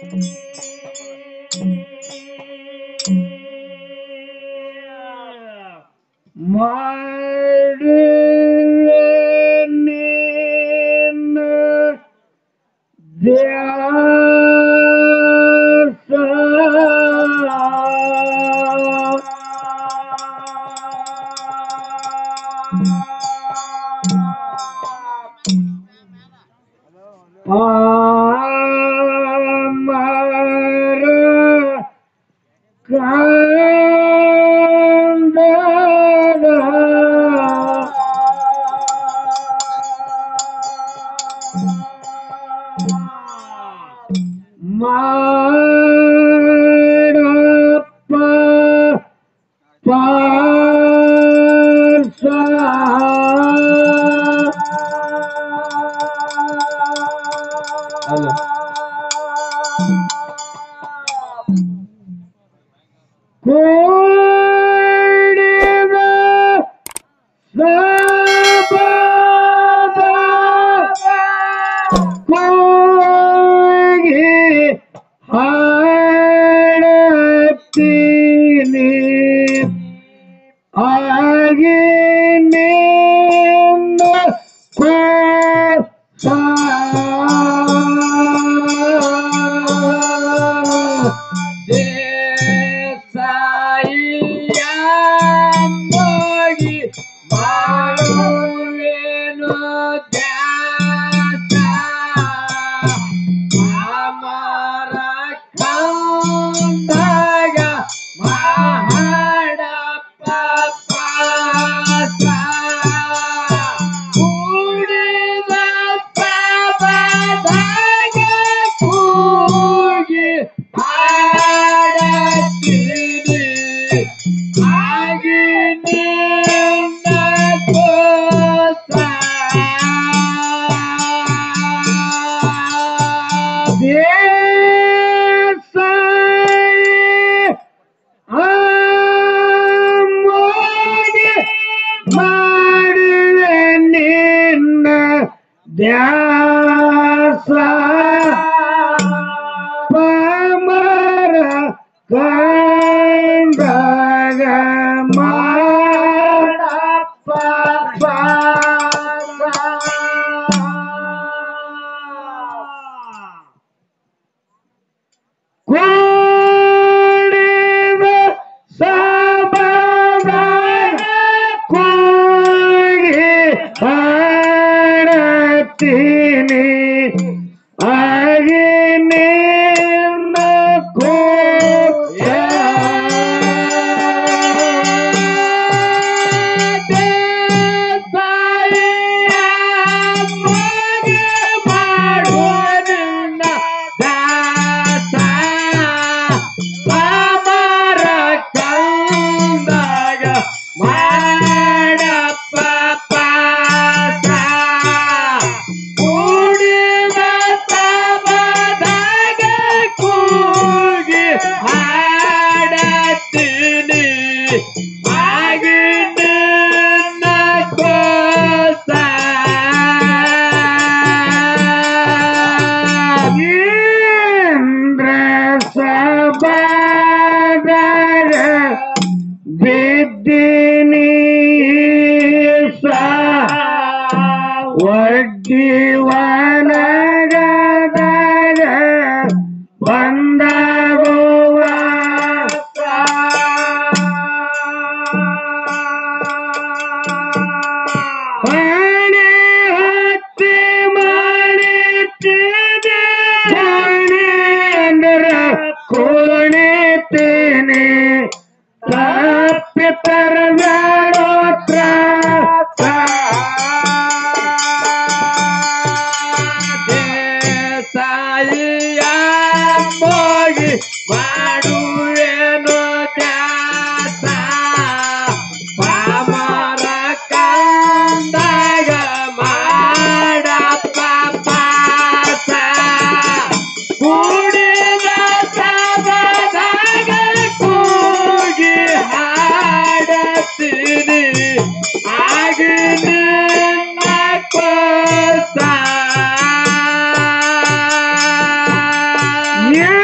ಮಾಡಿನ ಅಮರ ಮಾಡಪ್ಪ ಪಾರ್ಸ ಹಲೋ ಕೂಡಿದ ಸಬಾದ ಕೂಗಿ ಹಾಡತ್ತೀನಿ ಆಗಿನಿಂದ ಕೋಸ ದೇಸಾಯಿಯಾಗಿ ಮಾಡುವೆನು ದ್ಯಾಸ ಅಮರ ಕಂದಾಗ ಮಾಡಪ್ಪ ಪಾಸ ಕೂಡಿದ ಪಾಪದಾಗ ಕೂಗಿ ಹಾಡತ್ತೀನಿ ಹಾಗೆ ನಿನ್ನ ಕೋಸ ದೇಸಾಯಿ ಅಮ್ಮೋಡಿ ಮಾಡುವೆ ನಿನ್ನ ದ್ಯಾಸ ಪಮರ ಕಂಡಗ ಮಾಡಪ್ಪ ಪಾಸ. ಕೂಡಿದ ಸಬದ ಕೂಗಿ ಹಾಡತ್ತೀನಿ ಆಗಿನಿಂದ ಕೋಯ ಮಾಡುವನಿನ್ನ ದಾಸ ಪಾಮರ ಕಂದಾಗ ಮಾಡಪ್ಪ ಪಾಸ ಕೂಡಿದ ತಬದಾಗ ಕೂಗಿ ಹಾಡತ್ತೀನಿ ಹಾಗೆ ನನ್ನ ಕೋಸ ಇಂದ್ರ ಸಬಾದರ ಬಿದ್ದಿನಿ ಒಡ್ಡಿ ವನಗದಾಗ ಬಂದಾಗುವ ಪಾಣಿ ಹತ್ತಿ ಮಾಡಿದ್ದೇನೆ ಪಾಣಿ ಅಂದ್ರ ಕೋಣಿತೇನೆ ತಪ್ಪಿತರ ಬೇಡೋತ್ರ ದೇಸಾಯಿಯ ಹೋಗಿ ಮಾಡುವೇನು ದ್ಯಾಸ ಪಾಮರ ಕಂದಾಗ ಮಾಡಪ್ಪ ಪಾಸ ಕೂಡಿದ ಸಬದಾಗ ಕೂಗಿ ಹಾಡತ್ತೀನಿ ಆಗ ನಿನ್ನ ಕೋಸ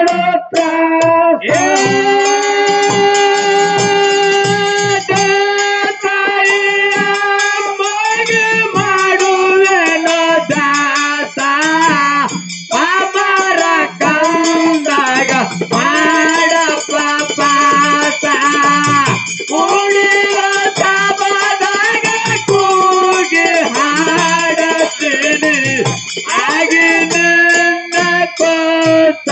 ಮಾಡೋ ತ್ರಾಸ ಮಾಡುವೆನೋ ದಾಸ ಪಾಮರ ಕಂದಾಗ ಮಾಡಪ್ಪ ಪಾಸ ಉಳಿದ ಸಬದಾಗ ಕೂಗಿ ಹಾಡತೀನಿ ಆಗಿ ನನ್ನ ಕೋಸ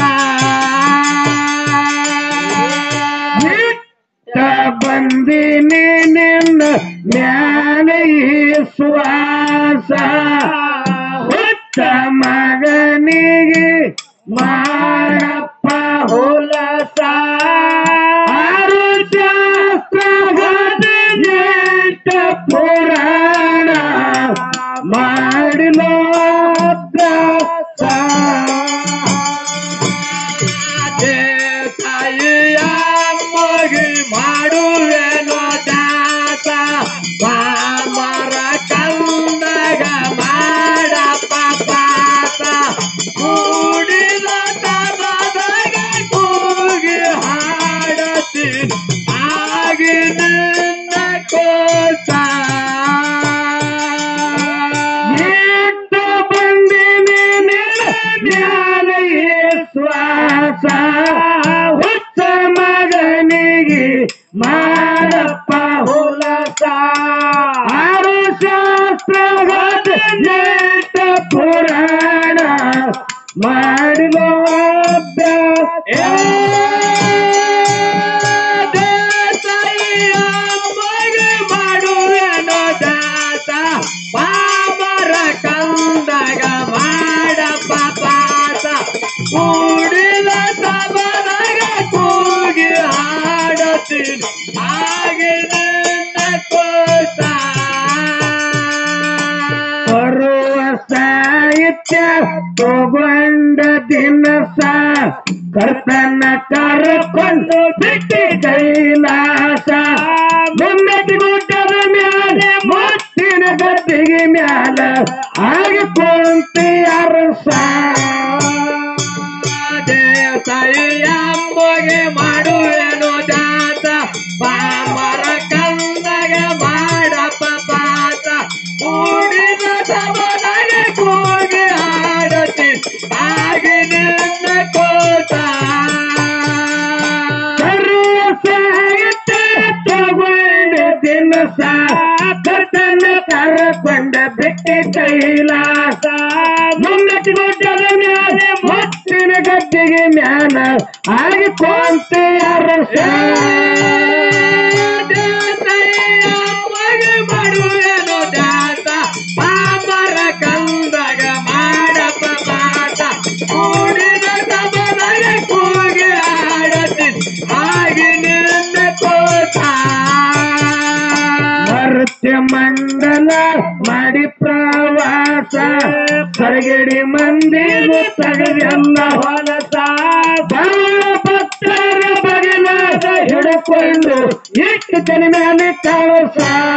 ಇಟ್ಟ ಬಂದಿನಿ ನಿನ್ನ ಜ್ಞಾನ ಶ್ವಾಸ ಹುಟ್ಟ ಮಗನಿಗೆ ಮಾಡಪ್ಪ ಹುಲಸ ಆರು ಶಾಸ್ತ್ರ ನೆಟ್ಟ ಪುರಾಣ ಮಾಡಿಲೋ ದಾಸ. ತಾಯಿಯ ಮಗಿ ಮಾಡುವೆನೋ ದಾಸ ಪಾಮರ ಕಂದಾಗ ಮಾಡಪ್ಪ ಪಾಸ ಕೂಡಿದ ತಬದಾಗ ಕೂಗಿ ಹಾಡತೀನಿ ಆಗಿ ನಿನ್ನ ಕೋಸ ಇಟ್ಟ ಬಂದಿನಿ ನಿನ್ನ ಜ್ಞಾನ ಶ್ವಾಸ ಹುಚ್ಚ ಮಗನಿಗೆ ಮಾಡಪ್ಪ ಹುಲಸ ಆರು ಶಾಸ್ತ್ರ ನೆಟ್ಟ ಪುರಾಣ ಮಾಡಿಲೋ ಮಾಡುವೆನೋ ದಾಸ ಪಾಮರ ಕಂದಾಗ ಮಾಡಪ್ಪ ಪಾಸ ಕೂಡಿದ ಸಬದಾಗ ಕೂಗಿ ಹಾಡತೀನಿ ಹಾಗೆ ನನ್ನ ಕೋಸ ಬರುವ ಸಾಹಿತ್ಯ ತಗೊಂಡ ದಿನಸ ಕರ್ತನ ಕರ್ಕೊಂಡು ಬಿಟ್ಟಿ ಕೈಲಾಸ ಮುನ್ನತಿ ಗುಡ್ಡದ ಮ್ಯಾಲೆ ಮುತ್ತಿನ ಗದ್ದಿಗೆ ಮ್ಯಾಲ ಹಾಗೆ ಕುಂತಿ ಅರಸ ದೇಸಾಯಿಯಂಬಗೆ ಮಾಡುವೆನು ಜಾತ ಪಾಮರ ಕಂದಗ ಮಾಡಪ್ಪ ಪಾತ ಕೂಡಿದ ಸಬದಾಗ ಕೂಗಿ ಹಾಡತಿ ಹಾಗೆ ನಿನ್ನ ಕೋಟ ಸರ್ವ ಸಾಹಿತ್ಯ ತಗೊಂಡ ದಿನಸ ಕರ್ತನ ಕರ್ಕೊಂಡ ಬಿಟ್ಟಿ ಕೈಲಾಸ ಮುನ್ನತಿ ಗುಡ್ಡದ ಮ್ಯಾಲೆ ಮುತ್ತಿನ ಗದ್ದಿಗೆ ಮ್ಯಾಲ ಹಾಗೆ ಕೊಂತೆ ಅರಸ ದೇಸಾಯಿಯಂಬಗೆ ಮಾಡುವೆನು ಜಾತ ಪಾಮರ ಕಂದಗ ಮಾಡಪ್ಪ ಪಾತ ಕೂಡಿದ ಸಬದಾಗ ಕೂಗಿ ಹಾಡತಿ ಹಾಗೆ ನಿನ್ನ ಕೋಟ ಮರ್ತ್ಯ ಮಂಡಲ ಮಾಡಿ ಪ್ರವಾಸ ಸರಗಡಿ ಮಂದಿಗೂ ತಗದೆಲ್ಲ ಹೊಲಸ ಸರ್ವ ಭಕ್ತರ ಬಗೆಲಾದ ಹಿಡ್ಕೊಂಡು ಇಟ್ಟು ತನಿ ಮೇಲೆ ಕಳಸ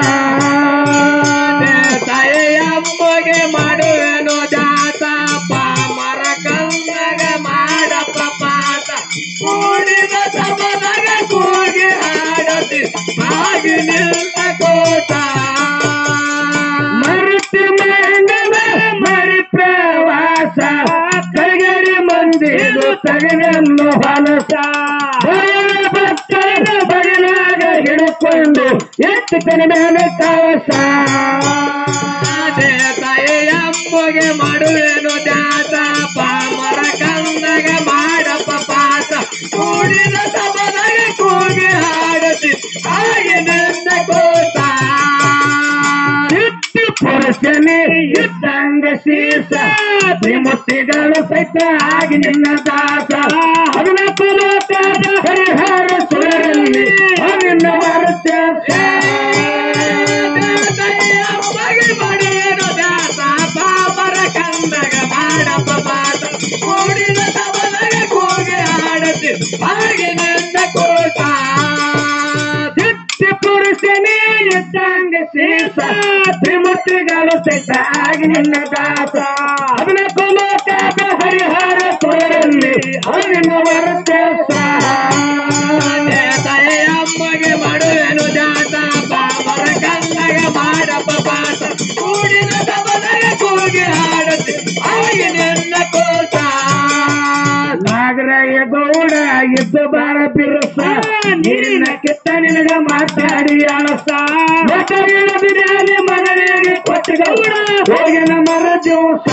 ದೇಸಾಯಿಯಂಬಗೆ ಮಾಡುವೆನು ಜಾತ ಪಾಮರ ಕಂದಗ ಮಾಡಪ್ಪ ಪಾತ ಕೂಡಿದ ಸಬದಾಗ ಕೂಗಿ ಹಾಡತಿ ಹಾಗೆ ನಿನ್ನ ಕೋಟ ಮರ್ತ್ಯ ಮಂಡಲ ಮಾಡಿ ಪ್ರವಾಸ ಸರಗಡಿ ಮಂದಿಗೂ ತಗದೆಲ್ಲ ಹೊಲಸ ಸರ್ವ ಭಕ್ತರ ಬಗೆಲಾಗ ಹಿಡ್ಕೊಂಡು ಇಟ್ಟು ತನಿ ಮೇಲೆ ಕಳಸ ದೇಸಾಯಿಯಂಬಗೆ ಮಾಡುವೆನು ಜಾತ ಪಾಮರ ಕಂದಗ ಮಾಡಪ್ಪ ಪಾತ ಕೂಡಿದ ಸಬದಾಗ ಕೂಗಿ ಹಾಡತಿ ಹಾಗೆ ನಿನ್ನ ಕೋಟ ಇಟ್ಟು ಪುರುಷನೇ ಇದ್ದಂಗ ಶೀಸ ತ್ರಿಮೂರ್ತಿಗಳು ಸಹಿತ ಆಗಿ ನಿನ್ನ ದಾಸ ಹದಿನಾಲ್ಕು ಲೋಕದ ಹರಿಹರ ಸುರರಲ್ಲಿ ನಿನ್ನ ವರ್ಚಸ್ಸ. ದೇಸಾಯಿಯಂಬಗೆ ಮಾಡುವೆನು ಜಾತ ಪಾಮರ ಕಂದಗ ಮಾಡಪ್ಪ ಪಾತ ಕೂಡಿದ ಸಬದಾಗ ಕೂಗಿ ಹಾಡತಿ ಹಾಗೆ ನಿನ್ನ ಕೋಟ ಇಟ್ಟು ಪುರುಷನೇ ಇದ್ದಂಗ ಶೀಸ ತ್ರಿಮೂರ್ತಿಗಳು ಸಹಿತ ಆಗಿ ನಿನ್ನ ದಾಸ ಹದಿನಾಲ್ಕು ಲೋಕದ ಹರಿಹರ ಸುರರಲ್ಲಿ ಅವನಿನ ವರದೇಶ ಅಮ್ಮಗೆ ಮಾಡುವೆನು ಜಾತ ಬಾಬರ ಕನ್ನಗ ಮಾಡಪ್ಪ ಪಾಠ ಕೂಡಿನ ಸಬಲಗ ಕೂಗಿ ಹಾಡುತ್ತೆ ಹಾಗೆ ನಿನ್ನ ಕೋಟ ನಾಗರಾಯ ಗೌಡ ಇದ್ದು ಬಾರ ಬಿರುಸ ನೀರಿನ ಕಿತ್ತ ನಿನಗ ಮಾತಾಡಿ ಅಳಸ ಮತ ಇಳದಿರಾಲಿ ಮಗನಿಗೆ ಕೊಟ್ಟ ಗೌಡ ಹೋಗಿನ ಮರ ದಿವಸ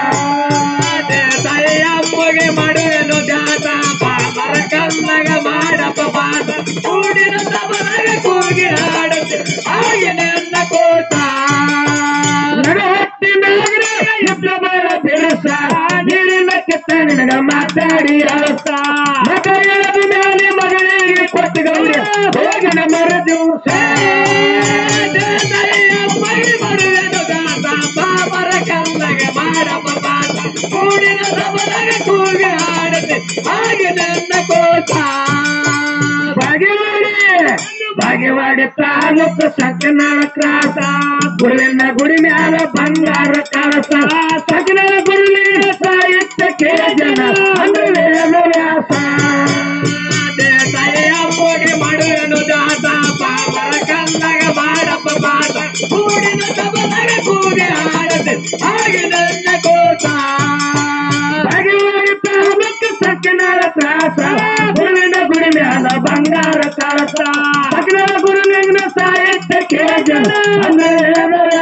ಅಮ್ಮಗೆ ಮಾಡುವೆನು ಜಾತ ಬಾಬರ ಕನ್ನಗ ಮಾಡಪ್ಪ ಪಾಠ ಕೂಡಿನ ಸಬಲಗ ಕೂಗಿ ಹಾಡುತ್ತೆ ಹಾಗೆ ನಿನ್ನ ಕೋಟ ನಡಹಟ್ಟಿ ನಾಗರಾಯ ಇದ್ದು ಬಾರ ಬಿರುಸ ನೀರಿನ ಕಿತ್ತ ನಿನಗ ಮಾತಾಡಿ ಅಳಸ ಮತ ಇಳದಿರಾಲಿ ಮಗನಿಗೆ ಕೊಟ್ಟ ಗೌಡ ಹೋಗಿನ ಮರ ದಿವಸ ಕೂಡಿನ ಸಬಲಗ ಕೂಗಿ ಹಾಡುತ್ತೆ ಹಾಗೆ ನನ್ನ ಕೋಟ ಬಾಗೇವಾಡಿ ಬಾಗೇವಾಡಿ ತಾಲೂಕು ಸಕ್ಕನಾಳ ಕ್ರಾಸ ಗುರುವಿನ ಗುಡಿ ಮ್ಯಾಲ ಬಂಗಾರ ಕಳಸ ಸಕನಾಳ ಗುರುವಿನ ಸಾಹಿತ್ಯಕ್ಕೆ ಜನ ಅಂದ್ರೆ ವೇದ ವ್ಯಾಸ ಅಮ್ಮಗೆ ಮಾಡುವೆನು ಜಾತ ಪಾಪರ ಕನ್ನಗ ಮಾಡಪ್ಪ ಪಾಠ ಕೂಡಿನ ಸಬಲಗ ಕೂಗಿ ಹಾಡುತ್ತೆ ಹಾಗೆ ನನ್ನ ಕೋಟ ಬಾಗೇವಾಡಿ ತಾಲೂಕು ಸಕ್ಕನಾಳ ಕ್ರಾಸ ಗುರುವಿನ ಗುಡಿ ಮ್ಯಾಲ ಬಂಗಾರ ಕಳಸ ಸಕನಾಳ ಗುರುವಿನ ಸಾಹಿತ್ಯಕ್ಕೆ ಜನ ಅಂದ್ರೆ ವೇದ ವ್ಯಾಸ